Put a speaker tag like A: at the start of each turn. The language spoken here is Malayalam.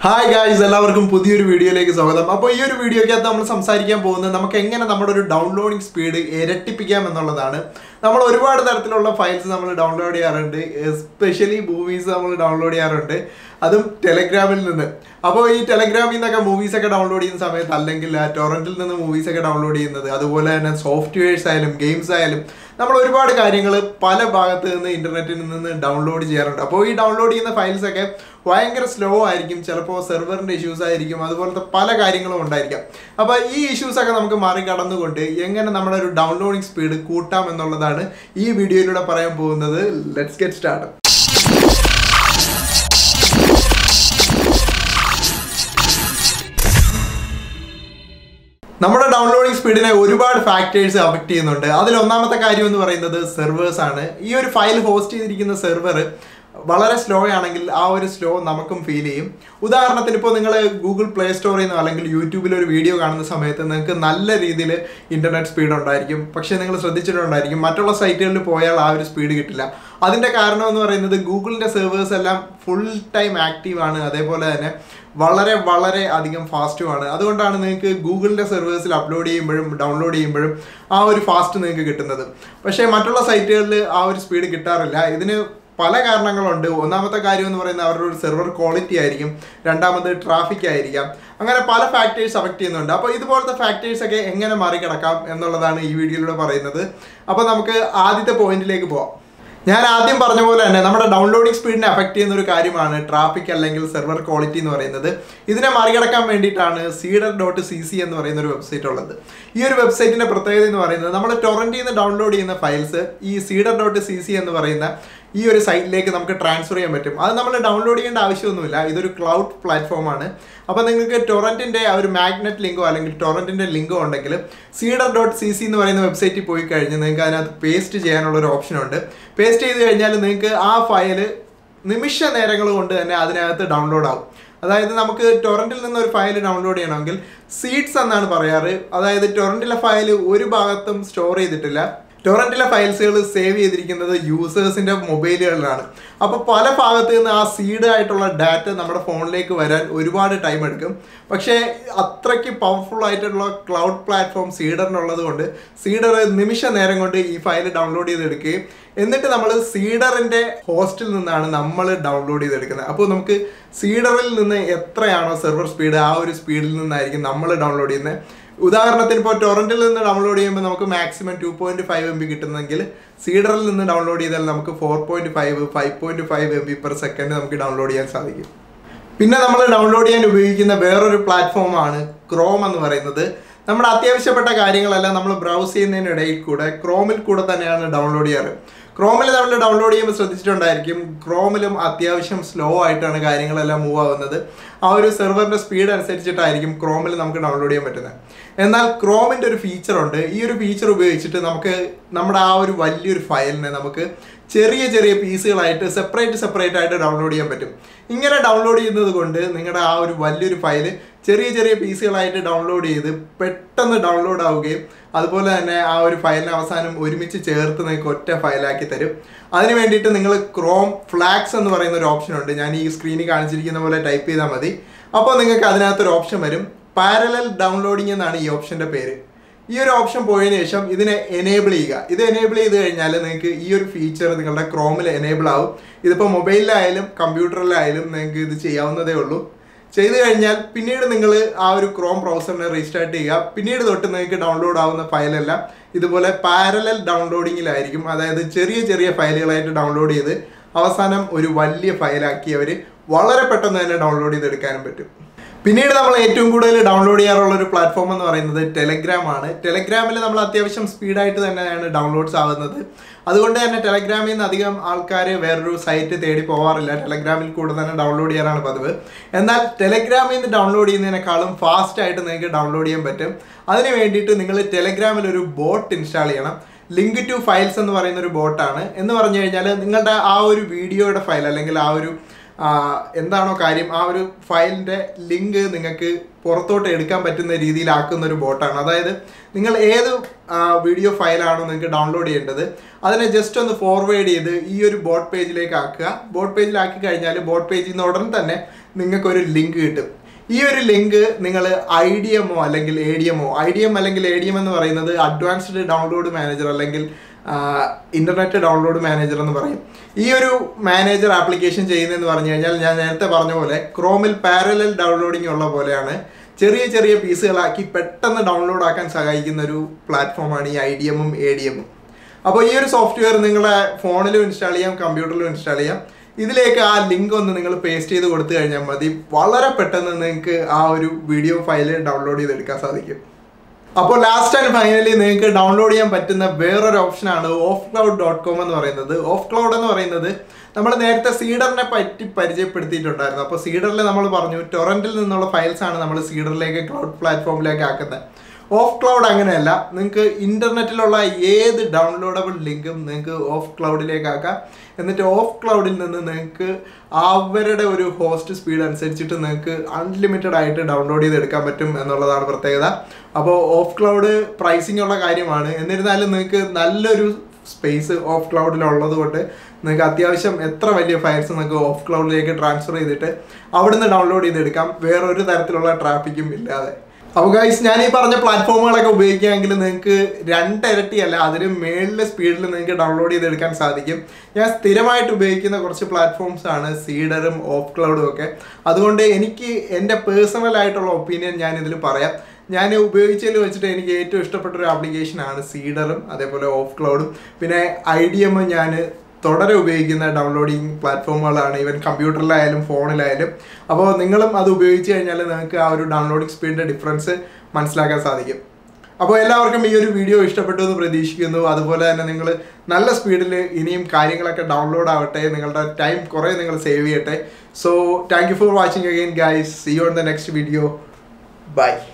A: ഹായ് ഗായ്സ് എല്ലാവർക്കും പുതിയൊരു വീഡിയോയിലേക്ക് സ്വാഗതം അപ്പോൾ ഈ ഒരു വീഡിയോയ്ക്കകത്ത് നമ്മൾ സംസാരിക്കാൻ പോകുന്നത് നമുക്ക് എങ്ങനെ നമ്മുടെ ഒരു ഡൗൺലോഡിംഗ് സ്പീഡ് ഇരട്ടിപ്പിക്കാം എന്നുള്ളതാണ് നമ്മൾ ഒരുപാട് തരത്തിലുള്ള ഫയൽസ് നമ്മൾ ഡൗൺലോഡ് ചെയ്യാറുണ്ട് എസ്പെഷ്യലി മൂവീസ് നമ്മൾ ഡൗൺലോഡ് ചെയ്യാറുണ്ട് അതും ടെലഗ്രാമിൽ നിന്ന് അപ്പോൾ ഈ ടെലഗ്രാമിൽ നിന്നൊക്കെ മൂവീസ് ഒക്കെ ഡൗൺലോഡ് ചെയ്യുന്ന സമയത്ത് അല്ലെങ്കിൽ ടൊറൻറ്റിൽ നിന്ന് മൂവീസ് ഒക്കെ ഡൗൺലോഡ് ചെയ്യുന്നത് അതുപോലെ തന്നെ സോഫ്റ്റ്വെയർസ് ആയാലും ഗെയിംസ് ആയാലും നമ്മൾ ഒരുപാട് കാര്യങ്ങൾ പല ഭാഗത്ത് നിന്ന് ഇന്റർനെറ്റിൽ നിന്ന് ഡൗൺലോഡ് ചെയ്യാറുണ്ട് അപ്പോൾ ഈ ഡൗൺലോഡ് ചെയ്യുന്ന ഫയൽസ് ഒക്കെ ഭയങ്കര സ്ലോ ആയിരിക്കും ചിലപ്പോൾ സെർവറിന്റെ ഇഷ്യൂസ് ആയിരിക്കും അതുപോലത്തെ പല കാര്യങ്ങളും ഉണ്ടായിരിക്കാം അപ്പോൾ ഈ ഇഷ്യൂസ് ഒക്കെ നമുക്ക് മറികടന്നുകൊണ്ട് എങ്ങനെ നമ്മുടെ ഒരു ഡൗൺലോഡിംഗ് സ്പീഡ് കൂട്ടാം എന്നുള്ളതാണ് ഈ വീഡിയോയിലൂടെ പറയാൻ പോകുന്നത് ലെറ്റ്സ് ഗെറ്റ് സ്റ്റാർട്ട് നമ്മുടെ ഡൗൺലോഡിംഗ് സ്പീഡിനെ ഒരുപാട് ഫാക്ടേഴ്സ് അഫക്ട് ചെയ്യുന്നുണ്ട് അതിൽ ഒന്നാമത്തെ കാര്യം എന്ന് പറയുന്നത് സെർവേഴ്സ് ആണ് ഈ ഒരു ഫയൽ ഹോസ്റ്റ് ചെയ്തിരിക്കുന്ന സെർവർ വളരെ സ്ലോ ആണെങ്കിൽ ആ ഒരു സ്ലോ നമുക്കും ഫീൽ ചെയ്യും ഉദാഹരണത്തിന് ഇപ്പോൾ നിങ്ങൾ ഗൂഗിൾ പ്ലേ സ്റ്റോറിൽ നിന്നോ അല്ലെങ്കിൽ യൂട്യൂബിൽ ഒരു വീഡിയോ കാണുന്ന സമയത്ത് നിങ്ങൾക്ക് നല്ല രീതിയിൽ ഇന്റർനെറ്റ് സ്പീഡ് ഉണ്ടായിരിക്കും പക്ഷേ നിങ്ങൾ ശ്രദ്ധിച്ചിട്ടുണ്ടായിരിക്കും മറ്റുള്ള സൈറ്റുകളിൽ പോയാൽ ആ ഒരു സ്പീഡ് കിട്ടില്ല അതിൻ്റെ കാരണം എന്ന് പറയുന്നത് ഗൂഗിളിൻ്റെ സെർവേഴ്സ് എല്ലാം ഫുൾ ടൈം ആക്റ്റീവ് ആണ് അതേപോലെ തന്നെ വളരെ വളരെ അധികം ഫാസ്റ്റുമാണ് അതുകൊണ്ടാണ് നിങ്ങൾക്ക് ഗൂഗിളിൻ്റെ സെർവേഴ്സിൽ അപ്ലോഡ് ചെയ്യുമ്പോഴും ഡൗൺലോഡ് ചെയ്യുമ്പോഴും ആ ഒരു ഫാസ്റ്റ് നിങ്ങൾക്ക് കിട്ടുന്നത് പക്ഷേ മറ്റുള്ള സൈറ്റുകളിൽ ആ ഒരു സ്പീഡ് കിട്ടാറില്ല ഇതിന് പല കാരണങ്ങളുണ്ട് ഒന്നാമത്തെ കാര്യം എന്ന് പറയുന്നത് അവരുടെ ഒരു സെർവർ ക്വാളിറ്റി ആയിരിക്കും രണ്ടാമത് ട്രാഫിക് ആയിരിക്കാം അങ്ങനെ പല ഫാക്ടേഴ്സ് അഫക്ട് ചെയ്യുന്നുണ്ട് അപ്പോൾ ഇതുപോലത്തെ ഫാക്ടേഴ്സ് ഒക്കെ എങ്ങനെ മറികടക്കാം എന്നുള്ളതാണ് ഈ വീഡിയോയിലൂടെ പറയുന്നത് അപ്പോൾ നമുക്ക് ആദ്യത്തെ പോയിന്റിലേക്ക് പോവാം ഞാൻ ആദ്യം പറഞ്ഞ പോലെ തന്നെ നമ്മുടെ ഡൗൺലോഡിംഗ് സ്പീഡിനെ അഫക്ട് ചെയ്യുന്ന ഒരു കാര്യമാണ് ട്രാഫിക് അല്ലെങ്കിൽ സെർവർ ക്വാളിറ്റി എന്ന് പറയുന്നത് ഇതിനെ മറികടക്കാൻ വേണ്ടിയിട്ടാണ് സീഡർ ഡോട്ട് സി സി എന്ന് പറയുന്ന ഒരു വെബ്സൈറ്റ് ഉള്ളത് ഈ ഒരു വെബ്സൈറ്റിന്റെ പ്രത്യേകത എന്ന് പറയുന്നത് നമ്മൾ ടൊറൻറ്റിൽ നിന്ന് ഡൗൺലോഡ് ചെയ്യുന്ന ഫയൽസ് ഈ സീഡർ ഡോട്ട് സി സി എന്ന് പറയുന്ന ഈ ഒരു സൈറ്റിലേക്ക് നമുക്ക് ട്രാൻസ്ഫർ ചെയ്യാൻ പറ്റും അത് നമ്മൾ ഡൗൺലോഡ് ചെയ്യേണ്ട ആവശ്യമൊന്നുമില്ല ഇതൊരു ക്ലൗഡ് പ്ലാറ്റ്ഫോമാണ് അപ്പോൾ നിങ്ങൾക്ക് ടൊറൻറ്റിൻ്റെ ആ ഒരു മാഗ്നറ്റ് ലിങ്കോ അല്ലെങ്കിൽ ടൊറൻറ്റിൻ്റെ ലിങ്കോ ഉണ്ടെങ്കിൽ സീഡർ ഡോട്ട് സി സി എന്ന് പറയുന്ന വെബ്സൈറ്റിൽ പോയി കഴിഞ്ഞ് നിങ്ങൾക്ക് അതിനകത്ത് പേസ്റ്റ് ചെയ്യാനുള്ള ഒരു ഓപ്ഷൻ ഉണ്ട് പേസ്റ്റ് ചെയ്ത് കഴിഞ്ഞാൽ നിങ്ങൾക്ക് ആ ഫയല് നിമിഷ നേരങ്ങൾ കൊണ്ട് തന്നെ അതിനകത്ത് ഡൗൺലോഡ് ആവും അതായത് നമുക്ക് ടൊറൻറ്റിൽ നിന്ന് ഒരു ഫയൽ ഡൗൺലോഡ് ചെയ്യണമെങ്കിൽ സീഡ്സ് എന്നാണ് പറയാറ് അതായത് ടൊറൻറ്റിലെ ഫയൽ ഒരു ഭാഗത്തും സ്റ്റോർ ചെയ്തിട്ടില്ല ടൊറൻറ്റിലെ ഫയൽസുകൾ സേവ് ചെയ്തിരിക്കുന്നത് യൂസേഴ്സിൻ്റെ മൊബൈലുകളിലാണ് അപ്പോൾ പല ഭാഗത്ത് നിന്ന് ആ സീഡ് ആയിട്ടുള്ള ഡാറ്റ നമ്മുടെ ഫോണിലേക്ക് വരാൻ ഒരുപാട് ടൈം എടുക്കും പക്ഷേ അത്രയ്ക്ക് പവർഫുൾ ആയിട്ടുള്ള ക്ലൗഡ് പ്ലാറ്റ്ഫോം സീഡറിനുള്ളത് കൊണ്ട് സീഡർ നിമിഷ നേരം കൊണ്ട് ഈ ഫയൽ ഡൗൺലോഡ് ചെയ്തെടുക്കുകയും എന്നിട്ട് നമ്മൾ സീഡറിൻ്റെ ഹോസ്റ്റിൽ നിന്നാണ് നമ്മൾ ഡൗൺലോഡ് ചെയ്തെടുക്കുന്നത് അപ്പോൾ നമുക്ക് സീഡറിൽ നിന്ന് എത്രയാണോ സെർവർ സ്പീഡ് ആ ഒരു സ്പീഡിൽ നിന്നായിരിക്കും നമ്മൾ ഡൗൺലോഡ് ചെയ്യുന്നത് ഉദാഹരണത്തിന് ഇപ്പോൾ ടൊറൻറ്റിൽ നിന്ന് ഡൗൺലോഡ് ചെയ്യുമ്പോൾ നമുക്ക് maximum two point five M B കിട്ടുന്നെങ്കിൽ സീഡറിൽ നിന്ന് ഡൗൺലോഡ് ചെയ്താൽ നമുക്ക് four point five five point five M B per second നമുക്ക് ഡൗൺലോഡ് ചെയ്യാൻ സാധിക്കും പിന്നെ നമ്മൾ ഡൗൺലോഡ് ചെയ്യാൻ ഉപയോഗിക്കുന്ന വേറൊരു പ്ലാറ്റ്ഫോമാണ് ക്രോം എന്ന് പറയുന്നത് നമ്മുടെ അത്യാവശ്യപ്പെട്ട കാര്യങ്ങളെല്ലാം നമ്മൾ ബ്രൗസ് ചെയ്യുന്നതിനിടയിൽ കൂടെ ക്രോമിൽ കൂടെ തന്നെയാണ് ഡൗൺലോഡ് ചെയ്യാറ് ക്രോമിൽ നമ്മൾ ഡൗൺലോഡ് ചെയ്യുമ്പോൾ ശ്രദ്ധിച്ചിട്ടുണ്ടായിരിക്കും ക്രോമിലും അത്യാവശ്യം സ്ലോ ആയിട്ടാണ് കാര്യങ്ങളെല്ലാം മൂവ് ആവുന്നത് ആ ഒരു സെർവറിൻ്റെ സ്പീഡ് അനുസരിച്ചിട്ടായിരിക്കും ക്രോമിൽ നമുക്ക് ഡൗൺലോഡ് ചെയ്യാൻ പറ്റുന്നത് എന്നാൽ ക്രോമിൻ്റെ ഒരു ഫീച്ചർ ഉണ്ട് ഈ ഒരു ഫീച്ചർ ഉപയോഗിച്ചിട്ട് നമുക്ക് നമ്മുടെ ആ ഒരു വലിയൊരു ഫയലിനെ നമുക്ക് ചെറിയ ചെറിയ പീസുകളായിട്ട് സെപ്പറേറ്റ് സെപ്പറേറ്റ് ആയിട്ട് ഡൗൺലോഡ് ചെയ്യാൻ പറ്റും ഇങ്ങനെ ഡൗൺലോഡ് ചെയ്യുന്നത് കൊണ്ട് നിങ്ങളുടെ ആ ഒരു വലിയൊരു ഫയൽ ചെറിയ ചെറിയ പീസുകളായിട്ട് ഡൗൺലോഡ് ചെയ്ത് പെട്ടെന്ന് ഡൗൺലോഡ് ആവുകയും അതുപോലെ തന്നെ ആ ഒരു ഫയലിനെ അവസാനം ഒരുമിച്ച് ചേർത്ത് നിങ്ങൾക്ക് ഒറ്റ ഫയലാക്കി തരും അതിന് വേണ്ടിയിട്ട് നിങ്ങൾ ക്രോം ഫ്ലാക്സ് എന്ന് പറയുന്ന ഒരു ഓപ്ഷൻ ഉണ്ട് ഞാൻ ഈ സ്ക്രീനിൽ കാണിച്ചിരിക്കുന്ന പോലെ ടൈപ്പ് ചെയ്താൽ മതി അപ്പോൾ നിങ്ങൾക്ക് അതിനകത്തൊരു ഓപ്ഷൻ വരും പാരലൽ ഡൗൺലോഡിംഗ് എന്നാണ് ഈ ഓപ്ഷൻ്റെ പേര് ഈ ഒരു ഓപ്ഷൻ പോയതിനു ശേഷം ഇതിനെ എനേബിൾ ചെയ്യുക ഇത് എനേബിൾ ചെയ്ത് കഴിഞ്ഞാൽ നിങ്ങൾക്ക് ഈ ഒരു ഫീച്ചർ നിങ്ങളുടെ ക്രോമിൽ എനേബിൾ ആവും ഇതിപ്പോൾ മൊബൈലിലായാലും കമ്പ്യൂട്ടറിലായാലും നിങ്ങൾക്ക് ഇത് ചെയ്യാവുന്നതേ ഉള്ളൂ ചെയ്തു കഴിഞ്ഞാൽ പിന്നീട് നിങ്ങൾ ആ ഒരു ക്രോം ബ്രൗസറിനെ റീസ്റ്റാർട്ട് ചെയ്യുക പിന്നീട് തൊട്ട് നിങ്ങൾക്ക് ഡൗൺലോഡ് ആവുന്ന ഫയലെല്ലാം ഇതുപോലെ പാരലൽ ഡൗൺലോഡിങ്ങിലായിരിക്കും അതായത് ചെറിയ ചെറിയ ഫയലുകളായിട്ട് ഡൗൺലോഡ് ചെയ്ത് അവസാനം ഒരു വലിയ ഫയലാക്കി അവർ വളരെ പെട്ടെന്ന് തന്നെ ഡൗൺലോഡ് ചെയ്തെടുക്കാനും പറ്റും പിന്നീട് നമ്മൾ ഏറ്റവും കൂടുതൽ ഡൗൺലോഡ് ചെയ്യാറുള്ള ഒരു പ്ലാറ്റ്ഫോം എന്ന് പറയുന്നത് ടെലഗ്രാം ആണ് ടെലഗ്രാമിൽ നമ്മൾ അത്യാവശ്യം സ്പീഡായിട്ട് തന്നെയാണ് ഡൗൺലോഡ്സ് ആവുന്നത് അതുകൊണ്ട് തന്നെ ടെലഗ്രാമിൽ നിന്ന് അധികം ആൾക്കാർ വേറൊരു സൈറ്റ് തേടി പോകാറില്ല ടെലഗ്രാമിൽ കൂടെ തന്നെ ഡൗൺലോഡ് ചെയ്യാനാണ് പതിവ് എന്നാൽ ടെലഗ്രാമിൽ നിന്ന് ഡൗൺലോഡ് ചെയ്യുന്നതിനേക്കാളും ഫാസ്റ്റ് ആയിട്ട് നിങ്ങൾക്ക് ഡൗൺലോഡ് ചെയ്യാൻ പറ്റും അതിന് വേണ്ടിയിട്ട് നിങ്ങൾ ടെലഗ്രാമിൽ ഒരു ബോട്ട് ഇൻസ്റ്റാൾ ചെയ്യണം ലിങ്ക് ടു ഫയൽസ് എന്ന് പറയുന്ന ഒരു ബോട്ടാണ് എന്ന് പറഞ്ഞു കഴിഞ്ഞാൽ നിങ്ങളുടെ ആ ഒരു വീഡിയോയുടെ ഫയൽ അല്ലെങ്കിൽ ആ ഒരു ആ, എന്താണോ കാര്യം ആ ഒരു ഫയലിൻ്റെ ലിങ്ക് നിങ്ങൾക്ക് പുറത്തോട്ട് എടുക്കാൻ പറ്റുന്ന രീതിയിലാക്കുന്ന ഒരു ബോട്ടാണ് അതായത് നിങ്ങൾ ഏത് വീഡിയോ ഫയലാണോ നിങ്ങൾക്ക് ഡൗൺലോഡ് ചെയ്യേണ്ടത് അതിനെ ജസ്റ്റ് ഒന്ന് ഫോർവേഡ് ചെയ്ത് ഈ ഒരു ബോട്ട് പേജിലേക്ക് ആക്കുക ബോട്ട് പേജിലാക്കി കഴിഞ്ഞാൽ ബോട്ട് പേജിൽ നിന്ന് ഉടൻ തന്നെ നിങ്ങൾക്കൊരു ലിങ്ക് കിട്ടും ഈ ഒരു ലിങ്ക് നിങ്ങൾ ഐ ഡി എമ്മോ അല്ലെങ്കിൽ എ ഡി എമ്മോ ഐ ഡി എം അല്ലെങ്കിൽ എ ഡി എം എന്ന് പറയുന്നത് അഡ്വാൻസ്ഡ് ഡൗൺലോഡ് മാനേജർ അല്ലെങ്കിൽ ഇന്റർനെറ്റ് ഡൗൺലോഡ് മാനേജർ എന്ന് പറയും ഈ ഒരു മാനേജർ ആപ്ലിക്കേഷൻ ചെയ്യുന്നതെന്ന് പറഞ്ഞു കഴിഞ്ഞാൽ ഞാൻ നേരത്തെ പറഞ്ഞ പോലെ ക്രോമിൽ പാരലൽ ഡൗൺലോഡിംഗ് ഉള്ള പോലെയാണ് ചെറിയ ചെറിയ പീസുകളാക്കി പെട്ടെന്ന് ഡൗൺലോഡ് ആക്കാൻ സഹായിക്കുന്ന ഒരു പ്ലാറ്റ്ഫോമാണ് ഈ ഐ ഡി എമ്മും എ ഡി എമ്മും അപ്പോൾ ഈ ഒരു സോഫ്റ്റ്വെയർ നിങ്ങളെ ഫോണിലും ഇൻസ്റ്റാൾ ചെയ്യാം കമ്പ്യൂട്ടറിലും ഇൻസ്റ്റാൾ ചെയ്യാം ഇതിലേക്ക് ആ ലിങ്ക് ഒന്ന് നിങ്ങൾ പേസ്റ്റ് ചെയ്ത് കൊടുത്തു കഴിഞ്ഞാൽ മതി വളരെ പെട്ടെന്ന് നിങ്ങൾക്ക് ആ ഒരു വീഡിയോ ഫയൽ ഡൗൺലോഡ് ചെയ്തെടുക്കാൻ സാധിക്കും അപ്പോൾ ലാസ്റ്റ് ആൻഡ് ഫൈനലി നിങ്ങൾക്ക് ഡൗൺലോഡ് ചെയ്യാൻ പറ്റുന്ന വേറൊരു ഓപ്ഷനാണ് ഓഫ് ക്ലൗഡ് ഡോട്ട് കോം എന്ന് പറയുന്നത് ഓഫ് ക്ലൗഡ് എന്ന് പറയുന്നത് നമ്മൾ നേരത്തെ സീഡറിനെ പറ്റി പരിചയപ്പെടുത്തിയിട്ടുണ്ടായിരുന്നു അപ്പോൾ സീഡറിൽ നമ്മൾ പറഞ്ഞു ടൊറൻറ്റിൽ നിന്നുള്ള ഫയൽസ് ആണ് നമ്മൾ സീഡറിലേക്ക് ക്ലൗഡ് പ്ലാറ്റ്ഫോമിലേക്ക് ആക്കുന്നത് ഓഫ് ക്ലൗഡ് അങ്ങനെയല്ല നിങ്ങൾക്ക് ഇന്റർനെറ്റിലുള്ള ഏത് ഡൗൺലോഡബിൾ ലിങ്കും നിങ്ങൾക്ക് ഓഫ് ക്ലൗഡിലേക്ക് ആക്കാം എന്നിട്ട് ഓഫ് ക്ലൗഡിൽ നിന്ന് നിങ്ങൾക്ക് അവരുടെ ഒരു ഹോസ്റ്റ് സ്പീഡ് അനുസരിച്ചിട്ട് നിങ്ങൾക്ക് അൺലിമിറ്റഡ് ആയിട്ട് ഡൗൺലോഡ് ചെയ്തെടുക്കാൻ പറ്റും എന്നുള്ളതാണ് പ്രത്യേകത അപ്പോൾ ഓഫ് ക്ലൗഡ് പ്രൈസിംഗ് ഉള്ള കാര്യമാണ് എന്നിരുന്നാലും നിങ്ങൾക്ക് നല്ലൊരു സ്പേസ് ഓഫ് ക്ലൗഡിൽ ഉള്ളത് കൊണ്ട് നിങ്ങൾക്ക് അത്യാവശ്യം എത്ര വലിയ ഫയൽസ് നിങ്ങൾക്ക് ഓഫ് ക്ലൗഡിലേക്ക് ട്രാൻസ്ഫർ ചെയ്തിട്ട് അവിടുന്ന് ഡൗൺലോഡ് ചെയ്തെടുക്കാം വേറൊരു തരത്തിലുള്ള ട്രാഫിക്കും ഇല്ലാതെ അപ്പോൾ ഗൈസ് ഞാൻ ഈ പറഞ്ഞ പ്ലാറ്റ്ഫോമുകളൊക്കെ ഉപയോഗിക്കുകയാണെങ്കിൽ നിങ്ങൾക്ക് രണ്ടിരട്ടി അല്ല അതിന് മേളിലെ സ്പീഡിൽ നിങ്ങൾക്ക് ഡൗൺലോഡ് ചെയ്തെടുക്കാൻ സാധിക്കും ഞാൻ സ്ഥിരമായിട്ട് ഉപയോഗിക്കുന്ന കുറച്ച് പ്ലാറ്റ്ഫോംസ് ആണ് സീഡറും ഓഫ് ക്ലൗഡും ഒക്കെ അതുകൊണ്ട് എനിക്ക് എൻ്റെ പേഴ്സണൽ ആയിട്ടുള്ള ഒപ്പീനിയൻ ഞാൻ ഇതിൽ പറയാം ഞാൻ ഉപയോഗിച്ചതിൽ വെച്ചിട്ട് എനിക്ക് ഏറ്റവും ഇഷ്ടപ്പെട്ട ഒരു ആപ്ലിക്കേഷനാണ് സീഡറും അതേപോലെ ഓഫ് ക്ലൗഡും പിന്നെ ഐ ഡി എമ്മും ഞാൻ തുടരെ ഉപയോഗിക്കുന്ന ഡൗൺലോഡിങ് പ്ലാറ്റ്ഫോമുകളാണ് ഈവൻ കമ്പ്യൂട്ടറിലായാലും ഫോണിലായാലും അപ്പോൾ നിങ്ങളും അത് ഉപയോഗിച്ച് കഴിഞ്ഞാൽ നിങ്ങൾക്ക് ആ ഒരു ഡൗൺലോഡിങ് സ്പീഡിൻ്റെ ഡിഫറൻസ് മനസ്സിലാക്കാൻ സാധിക്കും അപ്പോൾ എല്ലാവർക്കും ഈ ഒരു വീഡിയോ ഇഷ്ടപ്പെട്ടു എന്ന് പ്രതീക്ഷിക്കുന്നു അതുപോലെ തന്നെ നിങ്ങൾ നല്ല സ്പീഡിൽ ഇനിയും കാര്യങ്ങളൊക്കെ ഡൗൺലോഡ് ആവട്ടെ നിങ്ങളുടെ ടൈം കുറേ നിങ്ങൾ സേവ് ചെയ്യട്ടെ so thank you for watching again guys see on the next video by